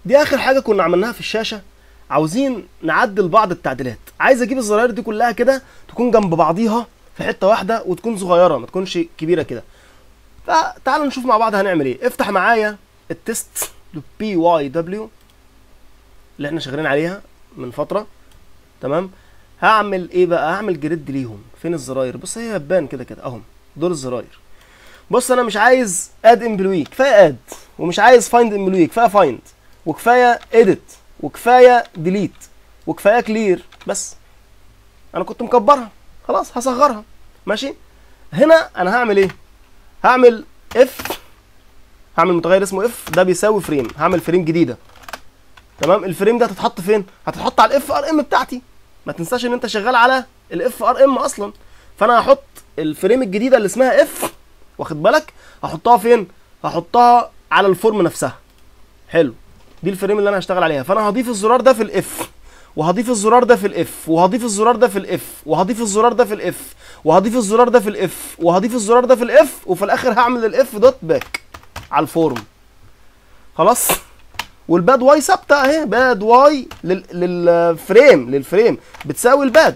دي اخر حاجه كنا عملناها في الشاشه عاوزين نعدل بعض التعديلات عايز اجيب الزراير دي كلها كده تكون جنب بعضيها في حته واحده وتكون صغيره ما تكونش كبيره كده فتعالوا نشوف مع بعض هنعمل ايه افتح معايا التست بي واي دبليو اللي احنا شغالين عليها من فتره تمام هعمل ايه بقى هعمل جريد ليهم فين الزراير بص هي هتبان كده كده اهم دول الزراير بص انا مش عايز اد امبلوي كفايه اد ومش عايز فايند امبلوي كفايه فايند وكفايه اديت وكفايه ديليت وكفايه كلير بس انا كنت مكبرها خلاص هصغرها ماشي هنا انا هعمل ايه هعمل اف هعمل متغير اسمه اف ده بيساوي فريم هعمل فريم جديده تمام الفريم ده هتتحط فين هتتحط على الاف ار ام بتاعتي ما تنساش ان انت شغال على الاف ار ام اصلا فانا هحط الفريم الجديده اللي اسمها اف واخد بالك هحطها فين هحطها على الفورم نفسها حلو دي الفريم اللي انا هشتغل عليها فانا هضيف الزرار ده في الاف وهضيف الزرار ده في الاف وهضيف الزرار ده في الاف وهضيف الزرار ده في الاف وهضيف الزرار ده في الاف وهضيف الزرار ده في الاف وفي الاخر هعمل الاف دوت باك على الفورم خلاص والباد واي ثابته اهي باد واي لل... للفريم للفريم بتساوي الباد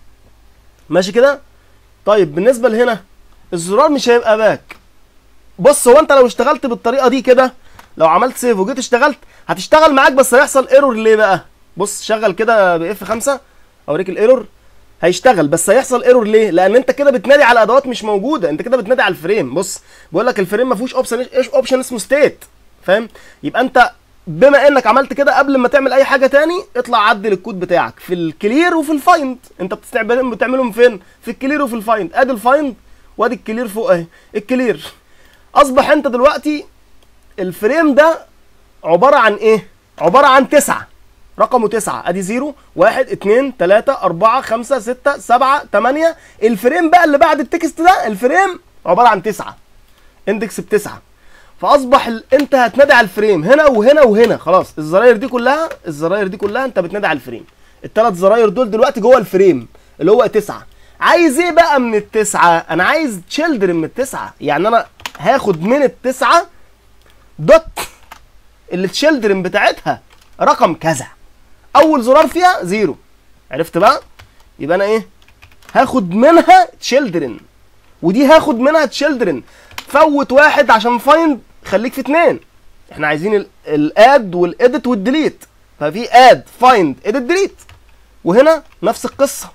ماشي كده طيب بالنسبه لهنا الزرار مش هيبقى باك بص هو انت لو اشتغلت بالطريقه دي كده لو عملت سيف وجيت اشتغلت هتشتغل معاك بس هيحصل ايرور ليه بقى بص شغل كده باف 5 اوريك الايرور هيشتغل بس هيحصل ايرور ليه لان انت كده بتنادي على ادوات مش موجوده انت كده بتنادي على الفريم بص بقول لك الفريم ما فيهوش اوبشن ايش اوبشن اسمه ستيت فاهم يبقى انت بما انك عملت كده قبل ما تعمل اي حاجه تاني اطلع عدل الكود بتاعك في الكلير وفي الفايند انت بتستعملهم بتعملهم فين في الكلير وفي الفايند ادي الفايند وادي الكلير فوق اهي الكلير اصبح انت دلوقتي الفريم ده عباره عن ايه عباره عن تسعة رقمه تسعة ادي زيرو واحد اتنين تلاتة اربعة خمسة ستة سبعة تمانية الفريم بقى اللي بعد التكست ده الفريم عبارة عن تسعة اندكس بتسعة فاصبح ال... انت هتنادي على الفريم هنا وهنا وهنا خلاص الزراير دي كلها الزراير دي كلها انت بتنادي على الفريم الثلاث زراير دول دلوقتي جوه الفريم اللي هو تسعة عايز ايه بقى من التسعة انا عايز تشيلدرن من التسعة يعني انا هاخد من التسعة دوت اللي تشيلدرن بتاعتها رقم كذا اول زرار فيها زيرو عرفت بقى يبقى انا ايه هاخد منها تشيلدرن ودي هاخد منها تشيلدرن فوت واحد عشان فايند خليك في اتنين احنا عايزين الاد والاديت والديليت ففي اد فايند اديت ديليت وهنا نفس القصه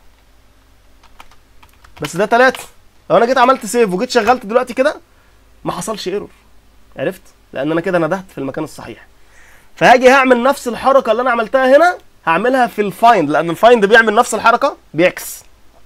بس ده تلاتة لو انا جيت عملت سيف وجيت شغلت دلوقتي كده ما حصلش ايرور عرفت لان انا كده ندهت في المكان الصحيح فهاجي هعمل نفس الحركه اللي انا عملتها هنا هعملها في الفايند لان الفايند بيعمل نفس الحركه بيعكس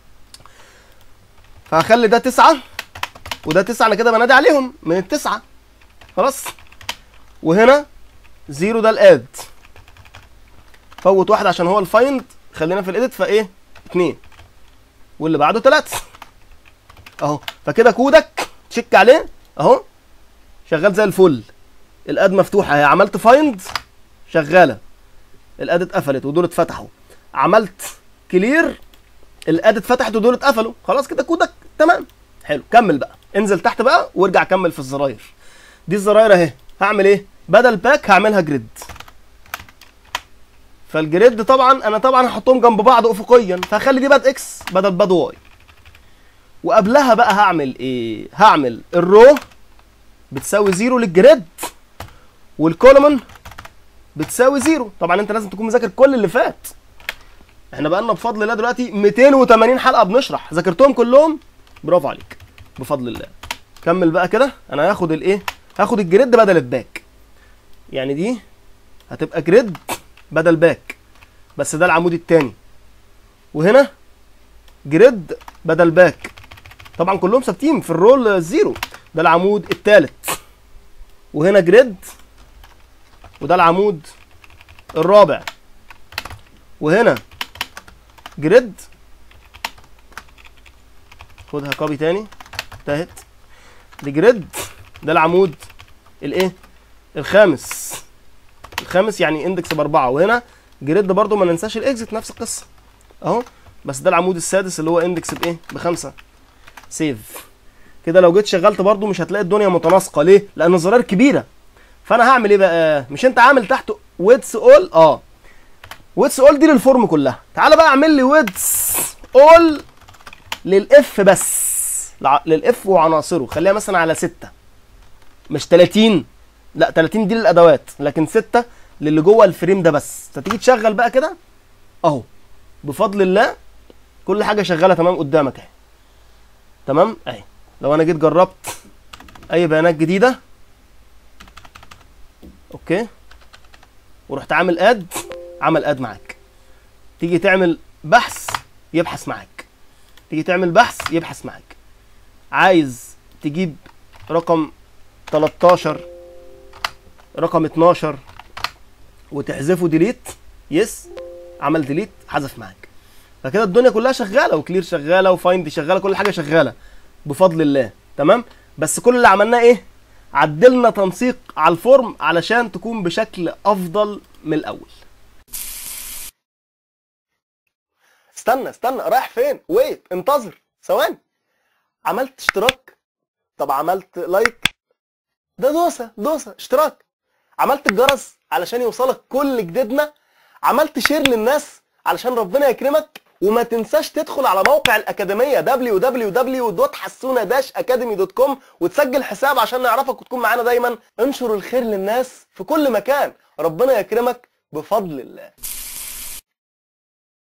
فهخلي ده تسعة وده تسعة انا كده بنادي عليهم من التسعة خلاص وهنا زيرو ده الاد فوت واحد عشان هو الفايند خلينا في الاديت فايه اتنين واللي بعده تلاتة اهو فكده كودك تشيك عليه اهو شغال زي الفل الاد مفتوحه اهي عملت فايند شغاله الاد اتقفلت ودول اتفتحوا عملت كلير الاد اتفتحت ودول اتقفلوا خلاص كده كودك تمام حلو كمل بقى انزل تحت بقى وارجع كمل في الزراير دي الزراير اهي هعمل ايه بدل باك هعملها جريد فالجريد طبعا انا طبعا هحطهم جنب بعض افقيا فهخلي دي باد اكس بدل باد واي وقبلها بقى هعمل ايه هعمل الرو بتساوي زيرو للجريد والكولومن بتساوي زيرو طبعا انت لازم تكون مذاكر كل اللي فات احنا بقى لنا بفضل الله دلوقتي 280 حلقه بنشرح ذاكرتهم كلهم برافو عليك بفضل الله كمل بقى كده انا هاخد الايه هاخد الجريد بدل الباك يعني دي هتبقى جريد بدل باك بس ده العمود التاني وهنا جريد بدل باك طبعا كلهم ثابتين في الرول زيرو ده العمود التالت وهنا جريد وده العمود الرابع وهنا جريد خدها كوبي تاني انتهت دي جريد ده العمود الايه الخامس الخامس يعني اندكس باربعه وهنا جريد برضو ما ننساش الاكزت نفس القصه اهو بس ده العمود السادس اللي هو اندكس بايه بخمسه سيف كده لو جيت شغلت برضو مش هتلاقي الدنيا متناسقه ليه لان الزراير كبيره فانا هعمل ايه بقى مش انت عامل تحت ويدث اول اه ويدث اول دي للفورم كلها تعالى بقى اعمل لي ويدث اول للاف بس لع- للاف وعناصره خليها مثلا على 6 مش 30 لا 30 دي للادوات لكن 6 للي جوه الفريم ده بس فتيجي تشغل بقى كده اهو بفضل الله كل حاجه شغاله تمام قدامك اهي تمام اهي لو انا جيت جربت اي بيانات جديده اوكي ورحت عامل اد عمل اد معاك تيجي تعمل بحث يبحث معاك تيجي تعمل بحث يبحث معاك عايز تجيب رقم 13 رقم 12 وتحذفه ديليت يس عمل ديليت حذف معاك فكده الدنيا كلها شغاله وكلير شغاله وفايند شغاله كل حاجه شغاله بفضل الله تمام بس كل اللي عملناه ايه عدلنا تنسيق على الفورم علشان تكون بشكل افضل من الاول استنى استنى رايح فين ويت انتظر ثواني عملت اشتراك طب عملت لايك ده دوسه دوسه اشتراك عملت الجرس علشان يوصلك كل جديدنا عملت شير للناس علشان ربنا يكرمك وما تنساش تدخل على موقع الأكاديمية www.حسونة-academy.com وتسجل حساب عشان نعرفك وتكون معانا دايما انشر الخير للناس في كل مكان ربنا يكرمك بفضل الله